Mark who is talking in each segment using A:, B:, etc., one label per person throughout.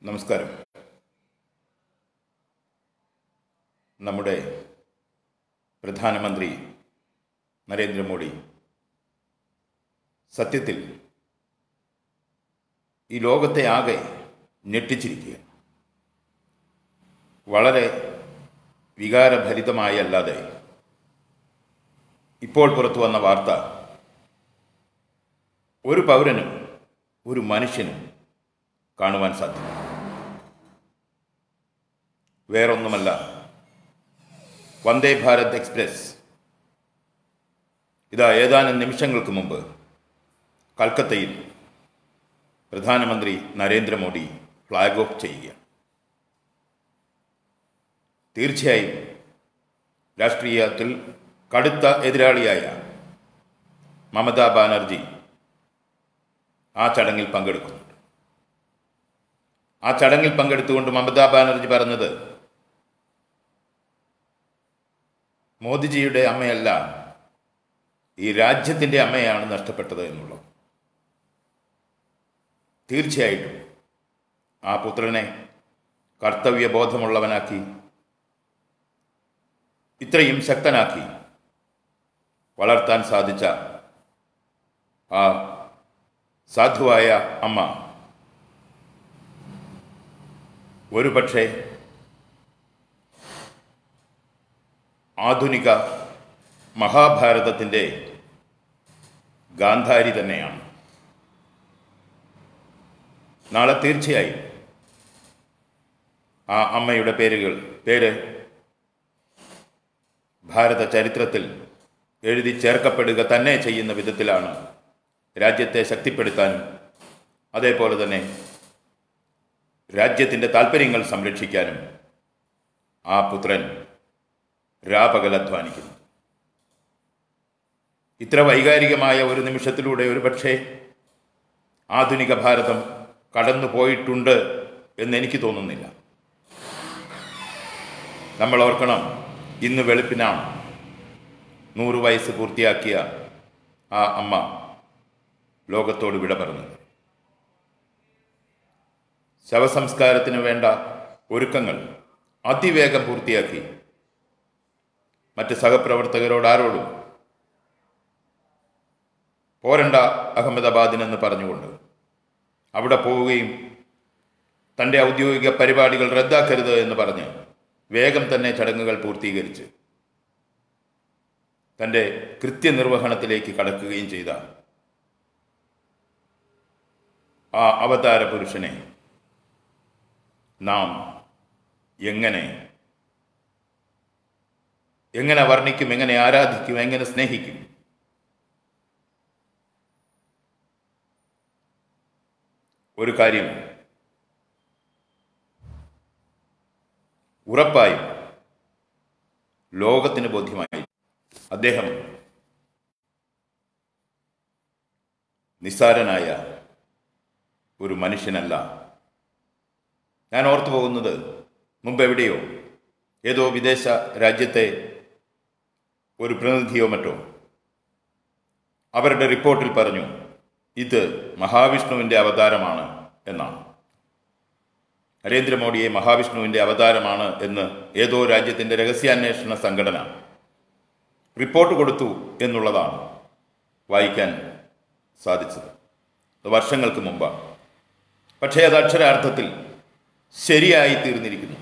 A: നമസ്കാരം നമ്മുടെ പ്രധാനമന്ത്രി നരേന്ദ്രമോദി സത്യത്തിൽ ഈ ലോകത്തെ ആകെ ഞെട്ടിച്ചിരിക്കുക വളരെ വികാരഭരിതമായി അല്ലാതെ ഇപ്പോൾ പുറത്തു വന്ന വാർത്ത ഒരു പൗരനും ഒരു മനുഷ്യനും കാണുവാൻ സാധിക്കും വേറൊന്നുമല്ല വന്ദേ ഭാരത് എക്സ്പ്രസ് ഇതാ ഏതാനും നിമിഷങ്ങൾക്ക് മുമ്പ് കൽക്കത്തയിൽ പ്രധാനമന്ത്രി നരേന്ദ്രമോദി ഫ്ലാഗ് ഓഫ് ചെയ്യുക തീർച്ചയായും രാഷ്ട്രീയത്തിൽ കടുത്ത എതിരാളിയായ മമതാ ബാനർജി ആ ചടങ്ങിൽ പങ്കെടുക്കുന്നുണ്ട് ആ ചടങ്ങിൽ പങ്കെടുത്തുകൊണ്ട് മമതാ ബാനർജി പറഞ്ഞത് മോദിജിയുടെ അമ്മയല്ല ഈ രാജ്യത്തിൻ്റെ അമ്മയാണ് നഷ്ടപ്പെട്ടത് എന്നുള്ളത് തീർച്ചയായിട്ടും ആ പുത്രനെ കർത്തവ്യബോധമുള്ളവനാക്കി ഇത്രയും ശക്തനാക്കി വളർത്താൻ സാധിച്ച ആ സാധുവായ അമ്മ ഒരുപക്ഷെ ആധുനിക മഹാഭാരതത്തിൻ്റെ ഗാന്ധാരി തന്നെയാണ് നാളെ തീർച്ചയായും ആ അമ്മയുടെ പേരുകൾ പേര് ഭാരത ചരിത്രത്തിൽ എഴുതി ചേർക്കപ്പെടുക തന്നെ ചെയ്യുന്ന വിധത്തിലാണ് രാജ്യത്തെ ശക്തിപ്പെടുത്താനും അതേപോലെ തന്നെ രാജ്യത്തിൻ്റെ താല്പര്യങ്ങൾ സംരക്ഷിക്കാനും ആ പുത്രൻ രാപകൽ അധ്വാനിക്കുന്നു ഇത്ര വൈകാരികമായ ഒരു നിമിഷത്തിലൂടെ ഒരുപക്ഷെ ആധുനിക ഭാരതം കടന്നു പോയിട്ടുണ്ട് എന്ന് എനിക്ക് തോന്നുന്നില്ല നമ്മൾ ഓർക്കണം ഇന്ന് വെളുപ്പിനാണ് നൂറ് വയസ്സ് പൂർത്തിയാക്കിയ ആ അമ്മ ലോകത്തോട് വിട പറഞ്ഞത് ശവസംസ്കാരത്തിന് വേണ്ട ഒരുക്കങ്ങൾ അതിവേഗം പൂർത്തിയാക്കി മറ്റ് സഹപ്രവർത്തകരോട് ആരോടും പോരണ്ട അഹമ്മദാബാദിനെന്ന് പറഞ്ഞുകൊണ്ട് അവിടെ പോവുകയും തൻ്റെ ഔദ്യോഗിക പരിപാടികൾ റദ്ദാക്കരുത് എന്ന് പറഞ്ഞ് വേഗം തന്നെ ചടങ്ങുകൾ പൂർത്തീകരിച്ച് തൻ്റെ കൃത്യനിർവഹണത്തിലേക്ക് കടക്കുകയും ചെയ്ത ആ അവതാര പുരുഷനെ നാം എങ്ങനെ എങ്ങനെ വർണ്ണിക്കും എങ്ങനെ ആരാധിക്കും എങ്ങനെ സ്നേഹിക്കും ഒരു കാര്യം ഉറപ്പായും ലോകത്തിന് ബോധ്യമായി അദ്ദേഹം നിസ്സാരനായ ഒരു മനുഷ്യനല്ല ഞാൻ ഓർത്തു പോകുന്നത് മുമ്പ് എവിടെയോ ഏതോ വിദേശ രാജ്യത്തെ ഒരു പ്രതിനിധിയോ മറ്റോ അവരുടെ റിപ്പോർട്ടിൽ പറഞ്ഞു ഇത് മഹാവിഷ്ണുവിൻ്റെ അവതാരമാണ് എന്നാണ് നരേന്ദ്രമോദിയെ മഹാവിഷ്ണുവിൻ്റെ അവതാരമാണ് എന്ന് ഏതോ രാജ്യത്തിൻ്റെ രഹസ്യാന്വേഷണ സംഘടന റിപ്പോർട്ട് കൊടുത്തു എന്നുള്ളതാണ് വായിക്കാൻ സാധിച്ചത് അത് വർഷങ്ങൾക്ക് മുമ്പാണ് പക്ഷേ അത് അക്ഷരാർത്ഥത്തിൽ ശരിയായി തീർന്നിരിക്കുന്നു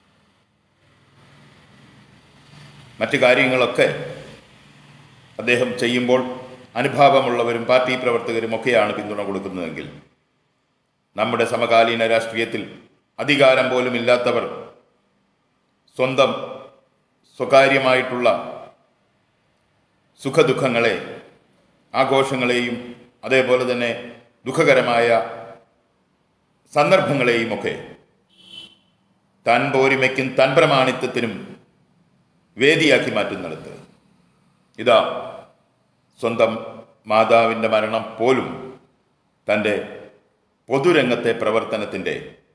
A: മറ്റു കാര്യങ്ങളൊക്കെ അദ്ദേഹം ചെയ്യുമ്പോൾ അനുഭാവമുള്ളവരും പാർട്ടി പ്രവർത്തകരും ഒക്കെയാണ് പിന്തുണ കൊടുക്കുന്നതെങ്കിൽ നമ്മുടെ സമകാലീന രാഷ്ട്രീയത്തിൽ അധികാരം പോലും ഇല്ലാത്തവർ സ്വന്തം സ്വകാര്യമായിട്ടുള്ള സുഖദുഃഖങ്ങളെ ആഘോഷങ്ങളെയും അതേപോലെ തന്നെ ദുഃഖകരമായ സന്ദർഭങ്ങളെയും ഒക്കെ താൻ പോരിമയ്ക്കും താൻ പ്രമാണിത്വത്തിനും വേദിയാക്കി മാറ്റുന്നിടത്ത് ഇതാ സ്വന്തം മാതാവിൻ്റെ മരണം പോലും തൻ്റെ പൊതുരംഗത്തെ പ്രവർത്തനത്തിൻ്റെ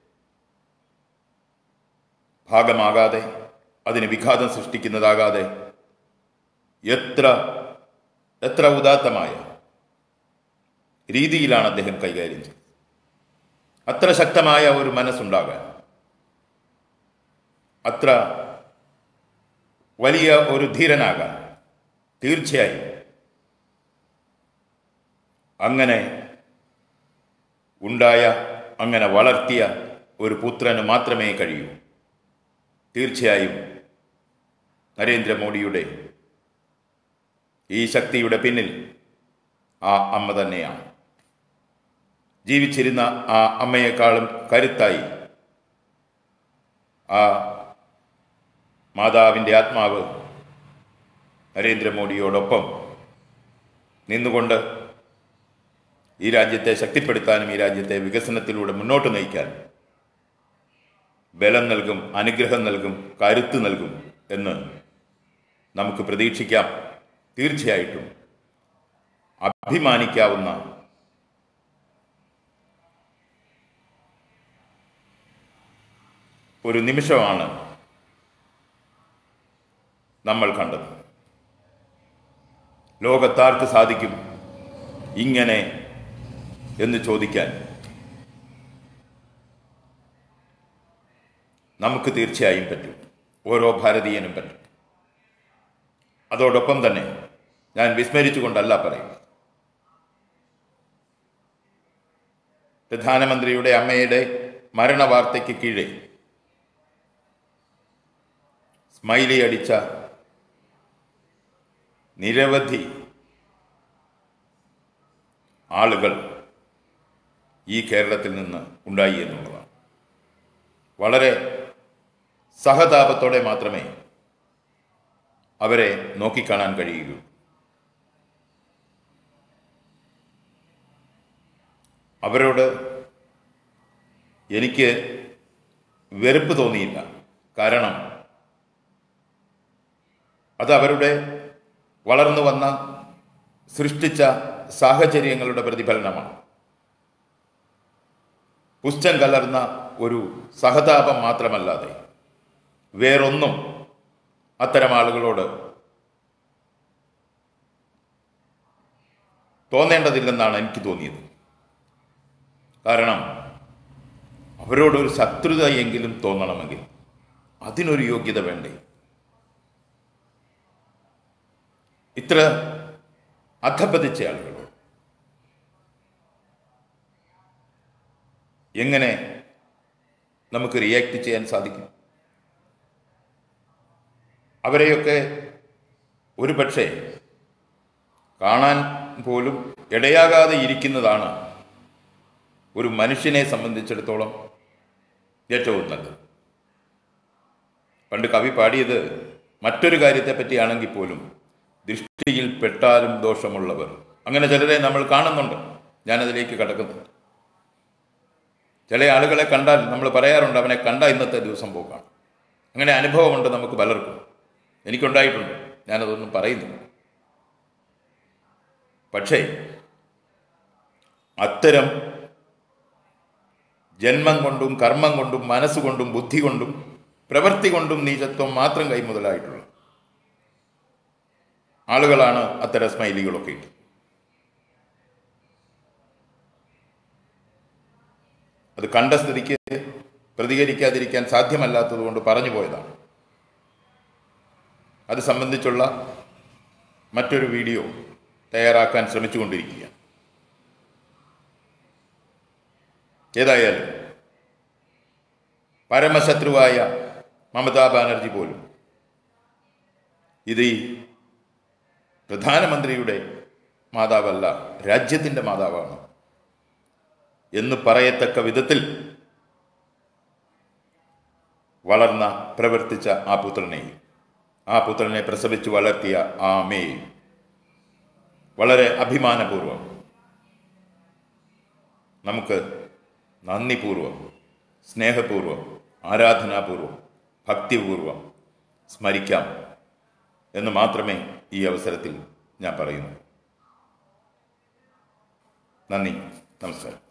A: ഭാഗമാകാതെ അതിന് വിഘാതം സൃഷ്ടിക്കുന്നതാകാതെ എത്ര എത്ര ഉദാത്തമായ രീതിയിലാണ് അദ്ദേഹം കൈകാര്യം ചെയ്തത് അത്ര ശക്തമായ ഒരു മനസ്സുണ്ടാകാൻ അത്ര വലിയ ഒരു ധീരനാകാൻ തീർച്ചയായും അങ്ങനെ ഉണ്ടായ അങ്ങനെ വളർത്തിയ ഒരു പുത്രന് മാത്രമേ കഴിയൂ തീർച്ചയായും നരേന്ദ്രമോദിയുടെ ഈ ശക്തിയുടെ പിന്നിൽ ആ അമ്മ തന്നെയാണ് ജീവിച്ചിരുന്ന ആ അമ്മയെക്കാളും കരുത്തായി ആ മാതാവിൻ്റെ ആത്മാവ് നരേന്ദ്രമോദിയോടൊപ്പം നിന്നുകൊണ്ട് ഈ രാജ്യത്തെ ശക്തിപ്പെടുത്താനും ഈ രാജ്യത്തെ വികസനത്തിലൂടെ മുന്നോട്ട് നയിക്കാനും ബലം നൽകും അനുഗ്രഹം നൽകും കരുത്ത് നൽകും എന്ന് നമുക്ക് പ്രതീക്ഷിക്കാം തീർച്ചയായിട്ടും അഭിമാനിക്കാവുന്ന ഒരു നിമിഷമാണ് നമ്മൾ കണ്ടത് ലോകത്താർക്ക് സാധിക്കും ഇങ്ങനെ എന്ന് ചോദിക്കാൻ നമുക്ക് തീർച്ചയായും പറ്റും ഓരോ ഭാരതീയനും പറ്റും അതോടൊപ്പം തന്നെ ഞാൻ വിസ്മരിച്ചുകൊണ്ടല്ല പറയുന്നത് പ്രധാനമന്ത്രിയുടെ അമ്മയുടെ മരണവാർത്തയ്ക്ക് കീഴെ സ്മൈലി അടിച്ച നിരവധി ആളുകൾ ഈ കേരളത്തിൽ നിന്ന് ഉണ്ടായി എന്നുള്ളതാണ് വളരെ സഹതാപത്തോടെ മാത്രമേ അവരെ നോക്കിക്കാണാൻ കഴിയുകയുള്ളൂ അവരോട് എനിക്ക് വെറുപ്പ് തോന്നിയില്ല കാരണം അത് അവരുടെ വളർന്നു വന്ന സൃഷ്ടിച്ച സാഹചര്യങ്ങളുടെ പ്രതിഫലനമാണ് പുഷ്ടം കലർന്ന ഒരു സഹതാപം മാത്രമല്ലാതെ വേറൊന്നും അത്തരം ആളുകളോട് തോന്നേണ്ടതില്ലെന്നാണ് എനിക്ക് തോന്നിയത് കാരണം അവരോടൊരു ശത്രുത എങ്കിലും തോന്നണമെങ്കിൽ അതിനൊരു യോഗ്യത വേണ്ടേ ഇത്ര അധപ്പതിച്ച ആളുകളോട് എങ്ങനെ നമുക്ക് റിയാക്ട് ചെയ്യാൻ സാധിക്കും അവരെയൊക്കെ ഒരു പക്ഷേ കാണാൻ പോലും ഇടയാകാതെ ഇരിക്കുന്നതാണ് ഒരു മനുഷ്യനെ സംബന്ധിച്ചിടത്തോളം ഏറ്റവും നല്ലത് പണ്ട് കവി പാടിയത് മറ്റൊരു കാര്യത്തെ പറ്റിയാണെങ്കിൽ പോലും ദൃഷ്ടിയിൽ പെട്ടാലും ദോഷമുള്ളവർ അങ്ങനെ ചിലരെ നമ്മൾ കാണുന്നുണ്ട് ഞാനതിലേക്ക് കടക്കുന്നുണ്ട് ചില ആളുകളെ കണ്ടാൽ നമ്മൾ പറയാറുണ്ട് അവനെ കണ്ട ഇന്നത്തെ ദിവസം പോക്കാണ് അങ്ങനെ അനുഭവമുണ്ട് നമുക്ക് പലർക്കും എനിക്കുണ്ടായിട്ടുണ്ട് ഞാനതൊന്നും പറയുന്നില്ല പക്ഷേ അത്തരം ജന്മം കൊണ്ടും കർമ്മം കൊണ്ടും മനസ്സുകൊണ്ടും ബുദ്ധി കൊണ്ടും പ്രവൃത്തി കൊണ്ടും നീചത്വം മാത്രം കൈമുതലായിട്ടുള്ള ആളുകളാണ് അത്തരം സ്മൈലികളൊക്കെ ഇട്ട് അത് കണ്ട സ്ഥിതിക്ക് പ്രതികരിക്കാതിരിക്കാൻ സാധ്യമല്ലാത്തത് കൊണ്ട് പറഞ്ഞു പോയതാണ് അത് സംബന്ധിച്ചുള്ള മറ്റൊരു വീഡിയോ തയ്യാറാക്കാൻ ശ്രമിച്ചുകൊണ്ടിരിക്കുക ഏതായാലും പരമശത്രുവായ മമതാ ബാനർജി പോലും ഇത് ഈ പ്രധാനമന്ത്രിയുടെ മാതാവല്ല രാജ്യത്തിൻ്റെ മാതാവാണ് എന്ന് പറയത്തക്ക വിധത്തിൽ വളർന്ന പ്രവർത്തിച്ച ആ പുത്രനെയും ആ പുത്രനെ പ്രസവിച്ചു വളർത്തിയ ആ അമ്മയെയും വളരെ അഭിമാനപൂർവം നമുക്ക് നന്ദിപൂർവം സ്നേഹപൂർവം ആരാധനാപൂർവം ഭക്തിപൂർവം സ്മരിക്കാം എന്ന് മാത്രമേ ഈ അവസരത്തിൽ ഞാൻ പറയുന്നു നന്ദി നമസ്കാരം